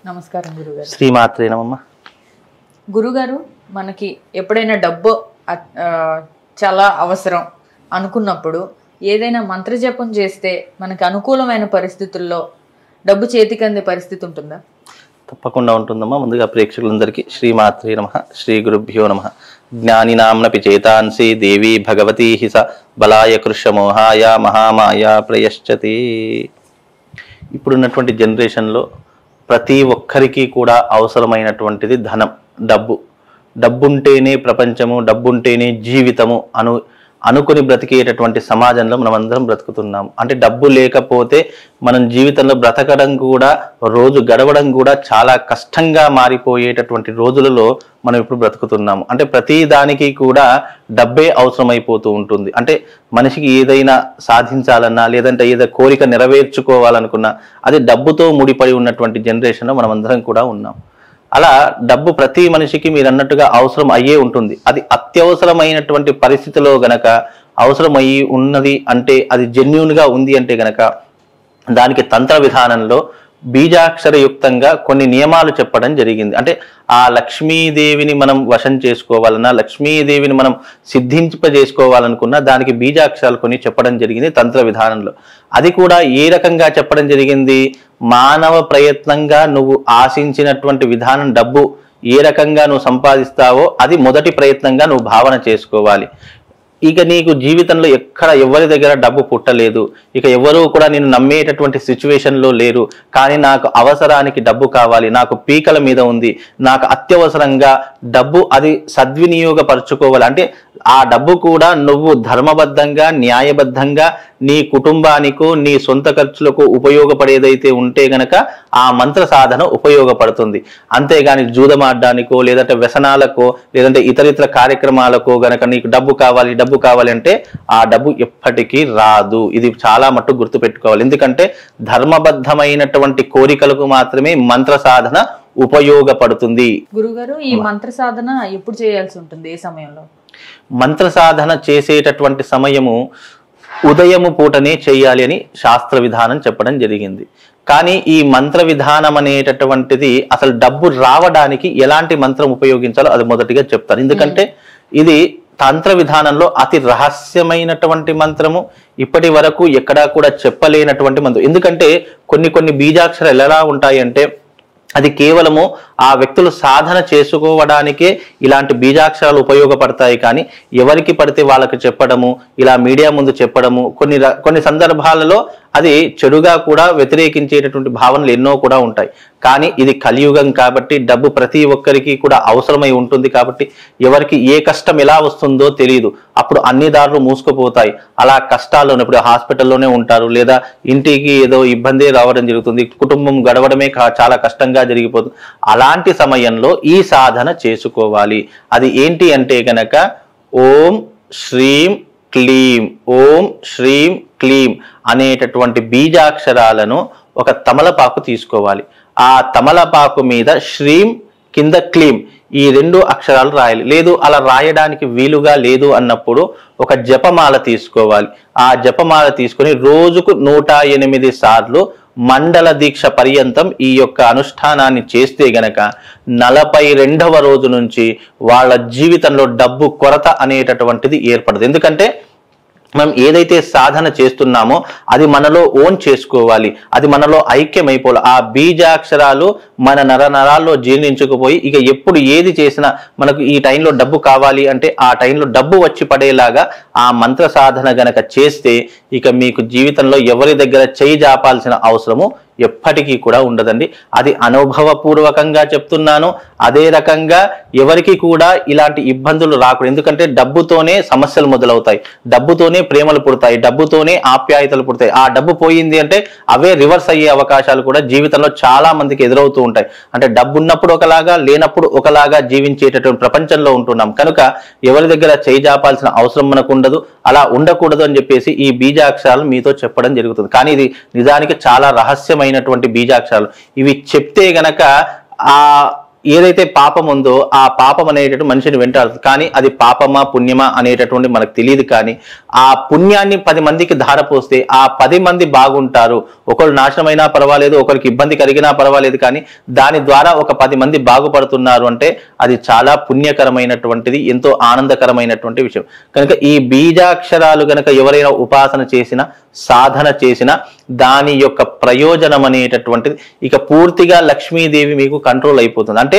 నమస్కారం గురుగారు శ్రీమాత్రే నమమ్మ గురుగారు మనకి ఎప్పుడైనా డబ్బు అ- ఆ, చాలా అవసరం అనుకున్నప్పుడు ఏదైనా మంత్రజపం చేస్తే మనకి అనుకూలమైన పరిస్థితుల్లో డబ్బు చేతికి అందే పరిస్థితి ఉంటుందా తప్పకుండా ఉంటుందమ్మా ముందుగా ప్రేక్షకులందరికీ శ్రీమాత్రే నమ శ్రీ గురుభ్యో నమ జ్ఞానినాంనపి చేతాంసి దేవి భగవతీ హి స బలాయ కృషమోహాయ మహామాయ ప్రయశ్చతి ఇప్పుడున్నటువంటి జనరేషన్లో ప్రతి ఒక్కరికి కూడా అవసరమైనటువంటిది ధనం డబ్బు డబ్బుంటేనే ప్రపంచము డబ్బుంటేనే జీవితము అను అనుకుని బ్రతికేటటువంటి సమాజంలో మనం అందరం బ్రతుకుతున్నాం అంటే డబ్బు లేకపోతే మనం జీవితంలో బ్రతకడం కూడా రోజు గడవడం కూడా చాలా కష్టంగా మారిపోయేటటువంటి రోజులలో మనం ఇప్పుడు బ్రతుకుతున్నాము అంటే ప్రతి దానికి కూడా డబ్బే అవసరమైపోతూ ఉంటుంది అంటే మనిషికి ఏదైనా సాధించాలన్నా లేదంటే ఏదో కోరిక నెరవేర్చుకోవాలనుకున్నా అది డబ్బుతో ముడిపడి ఉన్నటువంటి జనరేషన్లో మనం అందరం కూడా ఉన్నాం అలా డబ్బు ప్రతి మనిషికి మీరు అన్నట్టుగా అవసరం అయ్యే ఉంటుంది అది అత్యవసరమైనటువంటి పరిస్థితిలో గనక అవసరం అయ్యి ఉన్నది అంటే అది జెన్యున్ గా ఉంది అంటే గనక దానికి తంత్ర విధానంలో బీజాక్షరయుక్తంగా కొన్ని నియమాలు చెప్పడం జరిగింది అంటే ఆ లక్ష్మీదేవిని మనం వశం చేసుకోవాలన్నా లక్ష్మీదేవిని మనం సిద్ధింపజేసుకోవాలనుకున్నా దానికి బీజాక్షరాలు కొన్ని చెప్పడం జరిగింది తంత్ర విధానంలో అది కూడా ఏ రకంగా చెప్పడం జరిగింది మానవ ప్రయత్నంగా నువ్వు ఆశించినటువంటి విధానం డబ్బు ఏ రకంగా నువ్వు సంపాదిస్తావో అది మొదటి ప్రయత్నంగా నువ్వు భావన చేసుకోవాలి ఇక నీకు జీవితంలో ఎక్కడ ఎవరి దగ్గర డబ్బు పుట్టలేదు ఇక ఎవరు కూడా నేను నమ్మేటటువంటి సిచ్యువేషన్లో లేరు కానీ నాకు అవసరానికి డబ్బు కావాలి నాకు పీకల మీద ఉంది నాకు అత్యవసరంగా డబ్బు అది సద్వినియోగపరచుకోవాలి అంటే ఆ డబ్బు కూడా నువ్వు ధర్మబద్ధంగా న్యాయబద్ధంగా నీ కుటుంబానికో నీ సొంత ఖర్చులకు ఉపయోగపడేదైతే ఉంటే గనక ఆ మంత్ర సాధన ఉపయోగపడుతుంది అంతేగాని జూదమాడడానికో లేదంటే వ్యసనాలకో లేదంటే ఇతరితర కార్యక్రమాలకో గనక నీకు డబ్బు కావాలి డబ్బు కావాలి అంటే ఆ డబ్బు ఎప్పటికీ రాదు ఇది చాలా మట్టు గుర్తుపెట్టుకోవాలి ఎందుకంటే ధర్మబద్ధమైనటువంటి కోరికలకు మాత్రమే మంత్ర సాధన ఉపయోగపడుతుంది గురుగారు ఈ మంత్ర సాధన ఎప్పుడు చేయాల్సి ఉంటుంది ఏ సమయంలో మంత్ర సాధన చేసేటటువంటి సమయము ఉదయము పూటనే చేయాలి అని శాస్త్ర విధానం చెప్పడం జరిగింది కానీ ఈ మంత్ర విధానం అనేటటువంటిది అసలు డబ్బు రావడానికి ఎలాంటి మంత్రం ఉపయోగించాలో అది మొదటిగా చెప్తారు ఎందుకంటే ఇది తంత్ర విధానంలో అతి రహస్యమైనటువంటి మంత్రము ఇప్పటి వరకు ఎక్కడా కూడా చెప్పలేనటువంటి మంత్రం ఎందుకంటే కొన్ని కొన్ని బీజాక్షరాలు ఎలా ఉంటాయంటే అది కేవలము ఆ వ్యక్తులు సాధన చేసుకోవడానికే ఇలాంటి బీజాక్షరాలు ఉపయోగపడతాయి కానీ ఎవరికి పడితే వాళ్ళకి చెప్పడము ఇలా మీడియా ముందు చెప్పడము కొన్ని ర- కొన్ని సందర్భాలలో అది చెడుగా కూడా వ్యతిరేకించేటటువంటి భావనలు ఎన్నో కూడా ఉంటాయి కానీ ఇది కలియుగం కాబట్టి డబ్బు ప్రతి ఒక్కరికి కూడా అవసరమై ఉంటుంది కాబట్టి ఎవరికి ఏ కష్టం ఎలా వస్తుందో తెలియదు అప్పుడు అన్ని దారులు మూసుకుపోతాయి అలా కష్టాల్లో ఇప్పుడు హాస్పిటల్లోనే ఉంటారు లేదా ఇంటికి ఏదో ఇబ్బంది రావడం జరుగుతుంది కుటుంబం గడవడమే కా- చాలా కష్టంగా జరిగిపోతుంది అలాంటి సమయంలో ఈ సాధన చేసుకోవాలి అది ఏంటి అంటే గనక ఓం శ్రీం క్లీం ఓం శ్రీం క్లీం అనేటటువంటి బీజాక్షరాలను ఒక తమలపాకు తీసుకోవాలి ఆ తమలపాకు మీద శ్రీం కింద క్లీం ఈ రెండు అక్షరాలు రాయాలి లేదు అలా రాయడానికి వీలుగా లేదు అన్నప్పుడు ఒక జపమాల తీసుకోవాలి ఆ జపమాల తీసుకొని రోజుకు నూట ఎనిమిది సార్లు మండల దీక్ష పర్యంతం ఈ యొక్క అనుష్ఠానాన్ని చేస్తే గనక నలభై రెండవ రోజు నుంచి వాళ్ళ జీవితంలో డబ్బు కొరత అనేటటువంటిది ఏర్పడదు ఎందుకంటే మనం ఏదైతే సాధన చేస్తున్నామో అది మనలో ఓన్ చేసుకోవాలి అది మనలో ఐక్యమైపోవాలి ఆ బీజాక్షరాలు మన నర నరాల్లో జీర్ణించుకుపోయి ఇక ఎప్పుడు ఏది చేసినా మనకు ఈ టైంలో డబ్బు కావాలి అంటే ఆ టైంలో డబ్బు వచ్చి పడేలాగా ఆ మంత్ర సాధన గనక చేస్తే ఇక మీకు జీవితంలో ఎవరి దగ్గర చేయి జాపాల్సిన అవసరము ఎప్పటికీ కూడా ఉండదండి అది అనుభవపూర్వకంగా చెప్తున్నాను అదే రకంగా ఎవరికి కూడా ఇలాంటి ఇబ్బందులు రాకూడదు ఎందుకంటే డబ్బుతోనే సమస్యలు మొదలవుతాయి డబ్బుతోనే ప్రేమలు పుడతాయి డబ్బుతోనే ఆప్యాయతలు పుడతాయి ఆ డబ్బు పోయింది అంటే అవే రివర్స్ అయ్యే అవకాశాలు కూడా జీవితంలో చాలా మందికి ఎదురవుతూ ఉంటాయి అంటే డబ్బు ఉన్నప్పుడు ఒకలాగా లేనప్పుడు ఒకలాగా జీవించేటటువంటి ప్రపంచంలో ఉంటున్నాం కనుక ఎవరి దగ్గర చేయి జాపాల్సిన అవసరం మనకు ఉండదు అలా ఉండకూడదు అని చెప్పేసి ఈ బీజాక్షరాలు మీతో చెప్పడం జరుగుతుంది కానీ ఇది నిజానికి చాలా రహస్యమైనటువంటి బీజాక్షరాలు ఇవి చెప్తే గనక ఆ ఏదైతే పాపం ఉందో ఆ పాపం అనేటటువంటి మనిషిని వెంటాడుతుంది కానీ అది పాపమా పుణ్యమా అనేటటువంటి మనకు తెలియదు కానీ ఆ పుణ్యాన్ని పది మందికి ధారపోస్తే ఆ పది మంది బాగుంటారు ఒకరు నాశనమైనా పర్వాలేదు ఒకరికి ఇబ్బంది కలిగినా పర్వాలేదు కానీ దాని ద్వారా ఒక పది మంది బాగుపడుతున్నారు అంటే అది చాలా పుణ్యకరమైనటువంటిది ఎంతో ఆనందకరమైనటువంటి విషయం కనుక ఈ బీజాక్షరాలు గనక ఎవరైనా ఉపాసన చేసిన సాధన చేసిన దాని యొక్క ప్రయోజనం అనేటటువంటిది ఇక పూర్తిగా లక్ష్మీదేవి మీకు కంట్రోల్ అయిపోతుంది అంటే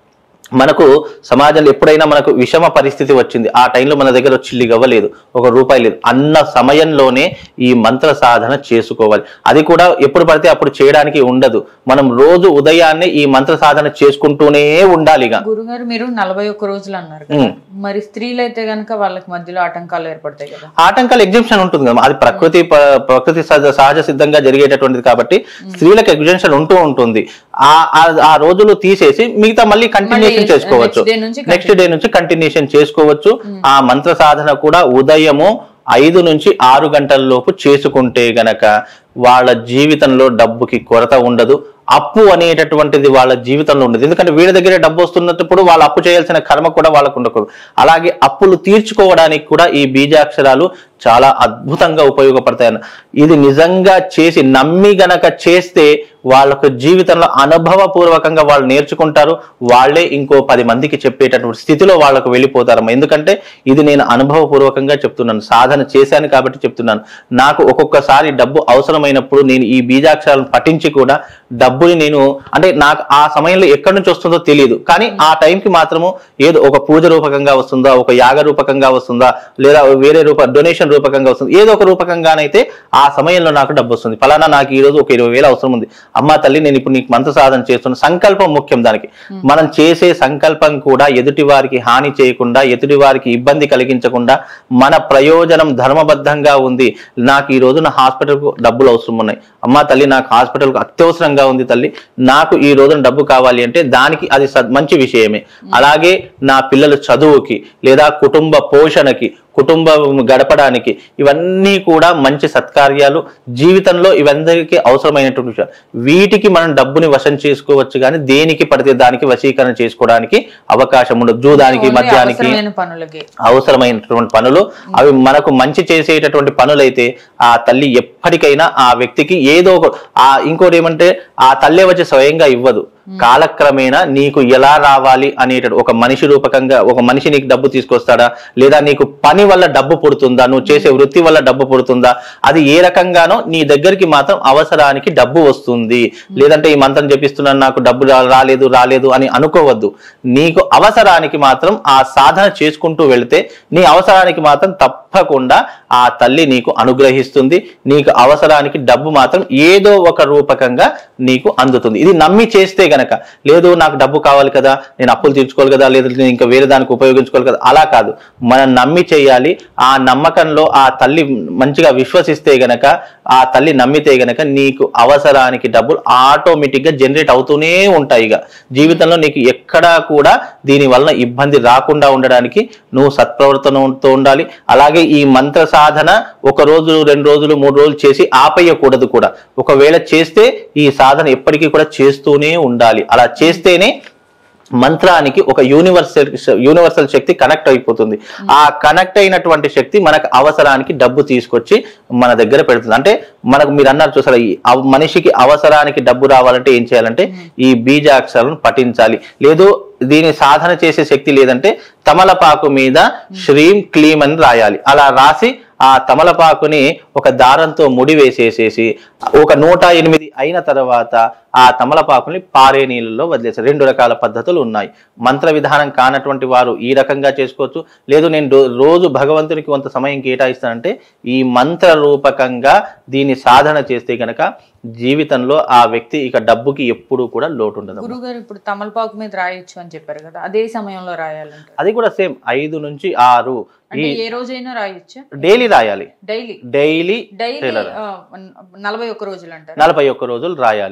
మనకు సమాజంలో ఎప్పుడైనా మనకు విషమ పరిస్థితి వచ్చింది ఆ టైంలో మన దగ్గర చిల్లి గవ్వలేదు ఒక రూపాయి లేదు అన్న సమయంలోనే ఈ మంత్ర సాధన చేసుకోవాలి అది కూడా ఎప్పుడు పడితే అప్పుడు చేయడానికి ఉండదు మనం రోజు ఉదయాన్నే ఈ మంత్ర సాధన చేసుకుంటూనే ఉండాలి ఇక గురుగారు మీరు నలభై ఒక్క రోజులు అన్నారు కదా మరి స్త్రీలు అయితే గనక వాళ్ళకి మధ్యలో ఆటంకాలు ఏర్పడతాయి కదా ఆటంకాలు ఎగ్జిబిషన్ ఉంటుంది కదా అది ప్రకృతి ప- ప్రకృతి సహజ సహజ సిద్ధంగా జరిగేటటువంటిది కాబట్టి స్త్రీలకు ఎగ్జిబిషన్ ఉంటూ ఉంటుంది ఆ ఆ- ఆ రోజులు తీసేసి మిగతా మళ్ళీ కంటిన్యూషన్ మళ్ళీ చేసుకోవచ్చు next day నుంచి నెక్స్ట్ డే నుంచి కంటిన్యూషన్ చేసుకోవచ్చు ఆ మంత్ర సాధన కూడా ఉదయము ఐదు నుంచి ఆరు గంటల లోపు చేసుకుంటే గనక వాళ్ళ జీవితంలో డబ్బుకి కొరత ఉండదు అప్పు అనేటటువంటిది వాళ్ళ జీవితంలో ఉండదు ఎందుకంటే వీళ్ళ దగ్గరే డబ్బు వస్తున్నప్పుడు వాళ్ళు అప్పు చేయాల్సిన కర్మ కూడా వాళ్ళకు ఉండకూడదు అలాగే అప్పులు తీర్చుకోవడానికి కూడా ఈ బీజాక్షరాలు చాలా అద్భుతంగా ఉపయోగపడతాయన్న ఇది నిజంగా చేసి నమ్మి గనక చేస్తే వాళ్ళకు జీవితంలో అనుభవపూర్వకంగా వాళ్ళు నేర్చుకుంటారు వాళ్ళే ఇంకో పది మందికి చెప్పేటటువంటి స్థితిలో వాళ్ళకు వెళ్ళిపోతారమ్మా ఎందుకంటే ఇది నేను అనుభవపూర్వకంగా చెప్తున్నాను సాధన చేశాను కాబట్టి చెప్తున్నాను నాకు ఒక్కొక్కసారి డబ్బు అవసరమైనప్పుడు నేను ఈ బీజాక్షరాలను పఠించి కూడా డబ్బుని నేను అంటే నాకు ఆ సమయంలో ఎక్కడి నుంచి వస్తుందో తెలియదు కానీ ఆ టైంకి మాత్రము ఏదో ఒక పూజ రూపకంగా వస్తుందా ఒక యాగ రూపకంగా వస్తుందా లేదా వేరే రూప డొనేషన్ రూపకంగా వస్తుంది ఏదో ఒక రూపకంగానైతే ఆ సమయంలో నాకు డబ్బు వస్తుంది ఫలానా నాకు ఈ రోజు ఒక ఇరవై వేలు అవసరం ఉంది అమ్మా తల్లి నేను ఇప్పుడు నీకు మంత్ర సాధన చేస్తున్న సంకల్పం ముఖ్యం దానికి మనం చేసే సంకల్పం కూడా ఎదుటి వారికి హాని చేయకుండా ఎదుటి వారికి ఇబ్బంది కలిగించకుండా మన ప్రయోజనం ధర్మబద్ధంగా ఉంది నాకు ఈ రోజు నా హాస్పిటల్కు డబ్బులు అవసరం ఉన్నాయి అమ్మా తల్లి నాకు హాస్పిటల్కు అత్యవసరంగా ఉంది తల్లి నాకు ఈ రోజున డబ్బు కావాలి అంటే దానికి అది సద్- మంచి విషయమే అలాగే నా పిల్లల చదువుకి లేదా కుటుంబ పోషణకి కుటుంబం గడపడానికి ఇవన్నీ కూడా మంచి సత్కార్యాలు జీవితంలో ఇవందరికీ అవసరమైనటువంటి విషయాలు వీటికి మనం డబ్బుని వశం చేసుకోవచ్చు కానీ దేనికి పడితే దానికి వశీకరణ చేసుకోవడానికి అవకాశం ఉండదు జూదానికి ఓన్లీ మద్యానికి అవసరమైన పనులకి అవసరమైనటువంటి పనులు అవి మనకు మంచి చేసేటటువంటి పనులైతే ఆ తల్లి ఎప్పటికైనా ఆ వ్యక్తికి ఏదో ఒక ఆ ఇంకోటి ఏమంటే ఆ తల్లే వచ్చి స్వయంగా ఇవ్వదు కాలక్రమేణా నీకు ఎలా రావాలి అనేట ఒక మనిషి రూపకంగా ఒక మనిషి నీకు డబ్బు తీసుకొస్తాడా లేదా నీకు పని వల్ల డబ్బు పుడుతుందా నువ్వు చేసే వృత్తి వల్ల డబ్బు పుడుతుందా అది ఏ రకంగానో నీ దగ్గరికి మాత్రం అవసరానికి డబ్బు వస్తుంది లేదంటే ఈ మంత్రం చెప్పిస్తున్నాను నాకు డబ్బు రా- రాలేదు రాలేదు అని అనుకోవద్దు నీకు అవసరానికి మాత్రం ఆ సాధన చేసుకుంటూ వెళితే నీ అవసరానికి మాత్రం తప్పకుండా ఆ తల్లి నీకు అనుగ్రహిస్తుంది నీకు అవసరానికి డబ్బు మాత్రం ఏదో ఒక రూపకంగా నీకు అందుతుంది ఇది నమ్మి చేస్తే గనక లేదు నాకు డబ్బు కావాలి కదా నేను అప్పులు తీర్చుకోవాలి కదా లేదా నేను ఇంకా వేరే దానికి ఉపయోగించుకోవాలి కదా అలా కాదు మనం నమ్మి చేయాలి ఆ నమ్మకంలో ఆ తల్లి మంచిగా విశ్వసిస్తే గనక ఆ తల్లి నమ్మితే గనక నీకు అవసరానికి డబ్బులు ఆటోమేటిక్ గా జనరేట్ అవుతూనే ఉంటాయి ఇక జీవితంలో నీకు ఎక్కడా కూడా దీని వలన ఇబ్బంది రాకుండా ఉండడానికి నువ్వు సత్ప్రవర్తనతో ఉండాలి అలాగే ఈ మంత్ర సాధన ఒక రోజు రెండు రోజులు మూడు రోజులు చేసి ఆపేయకూడదు కూడా ఒకవేళ చేస్తే ఈ సాధన ఎప్పటికీ కూడా చేస్తూనే ఉండాలి అలా చేస్తేనే మంత్రానికి ఒక యూనివర్సల్ యూనివర్సల్ శక్తి కనెక్ట్ అయిపోతుంది ఆ కనెక్ట్ అయినటువంటి శక్తి మనకు అవసరానికి డబ్బు తీసుకొచ్చి మన దగ్గర పెడుతుంది అంటే మనకు మీరు అన్నారు చూసారా ఈ అవ- మనిషికి అవసరానికి డబ్బు రావాలంటే ఏం చేయాలంటే ఈ బీజాక్షరాలను పఠించాలి లేదు దీని సాధన చేసే శక్తి లేదంటే తమలపాకు మీద శ్రీం క్లీం అని రాయాలి అలా రాసి ఆ తమలపాకుని ఒక దారంతో ముడి వేసేసేసి ఒక నూట ఎనిమిది అయిన తర్వాత ఆ తమలపాకుని పారే నీళ్ళలో వదిలేసారు రెండు రకాల పద్ధతులు ఉన్నాయి మంత్ర విధానం కానటువంటి వారు ఈ రకంగా చేసుకోవచ్చు లేదు నేను రో- రోజు భగవంతునికి కొంత సమయం కేటాయిస్తానంటే ఈ మంత్ర రూపకంగా దీన్ని సాధన చేస్తే గనక జీవితంలో ఆ వ్యక్తి ఇక డబ్బుకి ఎప్పుడూ కూడా లోటు ఉండదు గురువు గారు ఇప్పుడు తమలపాకు మీద రాయొచ్చు అని చెప్పారు కదా అదే సమయంలో రాయాలంట అది కూడా సేమ్ ఐదు నుంచి ఆరు ఈ అంటే ఏ రోజైనా రాయొచ్చా డైలీ రాయాలి డైలీ డైలీ డైలీ Tailor. నలభై ఒక్క రోజులు అంటారు నలభై ఒక్క రోజులు రాయాలి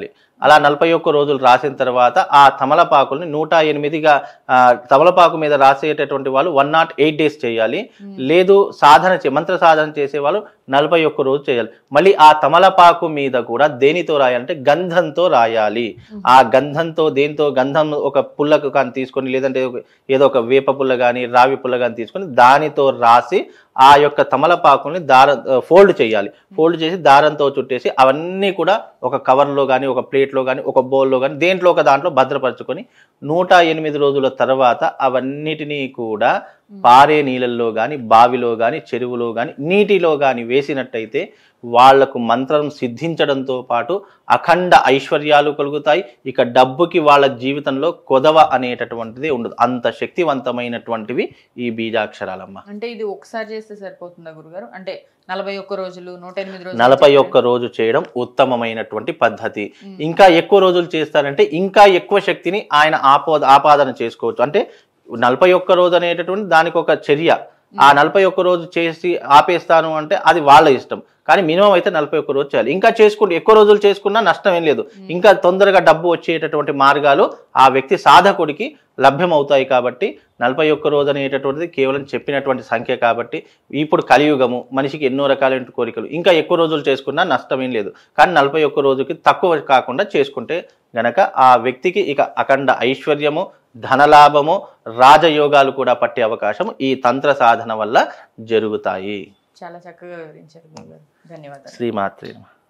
అలా నలభై ఒక్క రోజులు రాసిన తర్వాత ఆ తమలపాకుల్ని నూట ఎనిమిదిగా ఆ, తమలపాకు మీద రాసేటటువంటి వాళ్ళు వన్ నాట్ ఎయిట్ డేస్ చేయాలి లేదు సాధన చే మంత్ర సాధన చేసే వాళ్ళు నలభై ఒక్క రోజు చేయాలి మళ్ళీ ఆ తమలపాకు మీద కూడా దేనితో రాయాలంటే గంధంతో రాయాలి ఆ గంధంతో దేంతో గంధం ఒక పుల్లకు కానీ తీసుకొని లేదంటే ఒక- ఏదో ఒక వేప పుల్ల కానీ రావి పుల్ల కానీ తీసుకొని దానితో రాసి ఆ యొక్క తమలపాకుని దార ఫోల్డ్ చేయాలి ఫోల్డ్ చేసి దారంతో చుట్టేసి అవన్నీ కూడా ఒక కవర్లో కానీ ఒక ప్లేట్లో కానీ ఒక బౌల్లో కానీ దేంట్లో ఒక దాంట్లో భద్రపరచుకొని నూట ఎనిమిది రోజుల తర్వాత అవన్నిటినీ కూడా పారే నీళ్ళల్లో కానీ బావిలో కానీ చెరువులో కానీ నీటిలో కానీ వేసినట్టయితే వాళ్లకు మంత్రం సిద్ధించడంతో పాటు అఖండ ఐశ్వర్యాలు కలుగుతాయి ఇక డబ్బుకి వాళ్ళ జీవితంలో కొదవ అనేటటువంటిది ఉండదు అంత శక్తివంతమైనటువంటివి ఈ బీజాక్షరాలమ్మ అంటే ఇది ఒకసారి చేస్తే సరిపోతుందా గురుగారు అంటే నలభై ఒక్క రోజులు నూట ఎనిమిది రోజులు నలభై ఒక్క రోజు చేయడం ఉత్తమమైనటువంటి పద్ధతి ఇంకా ఎక్కువ రోజులు చేస్తారంటే ఇంకా ఎక్కువ శక్తిని ఆయన ఆపో ఆపాదన చేసుకోవచ్చు అంటే నలభై ఒక్క రోజు అనేటటువంటి దానికి ఒక చర్య ఆ నలభై ఒక్క రోజు చేసి ఆపేస్తాను అంటే అది వాళ్ళ ఇష్టం కానీ మినిమం అయితే నలభై ఒక్క రోజు చేయాలి ఇంకా చేసుకుంటే ఎక్కువ రోజులు చేసుకున్నా నష్టం ఏం లేదు ఇంకా తొందరగా డబ్బు వచ్చేటటువంటి మార్గాలు ఆ వ్యక్తి సాధకుడికి లభ్యమవుతాయి కాబట్టి నలభై ఒక్క రోజు అనేటటువంటిది కేవలం చెప్పినటువంటి సంఖ్య కాబట్టి ఇప్పుడు కలియుగము మనిషికి ఎన్నో రకాలైన కోరికలు ఇంకా ఎక్కువ రోజులు చేసుకున్నా నష్టం ఏం లేదు కానీ నలభై ఒక్క రోజుకి తక్కువ కాకుండా చేసుకుంటే గనక ఆ వ్యక్తికి ఇక అఖండ ఐశ్వర్యము ధనలాభము రాజయోగాలు కూడా పట్టే అవకాశం ఈ తంత్ర సాధన వల్ల జరుగుతాయి చాలా చక్కగా వివరించారు గురుగారు ధన్యవాదాలు శ్రీమాత్రి నమః.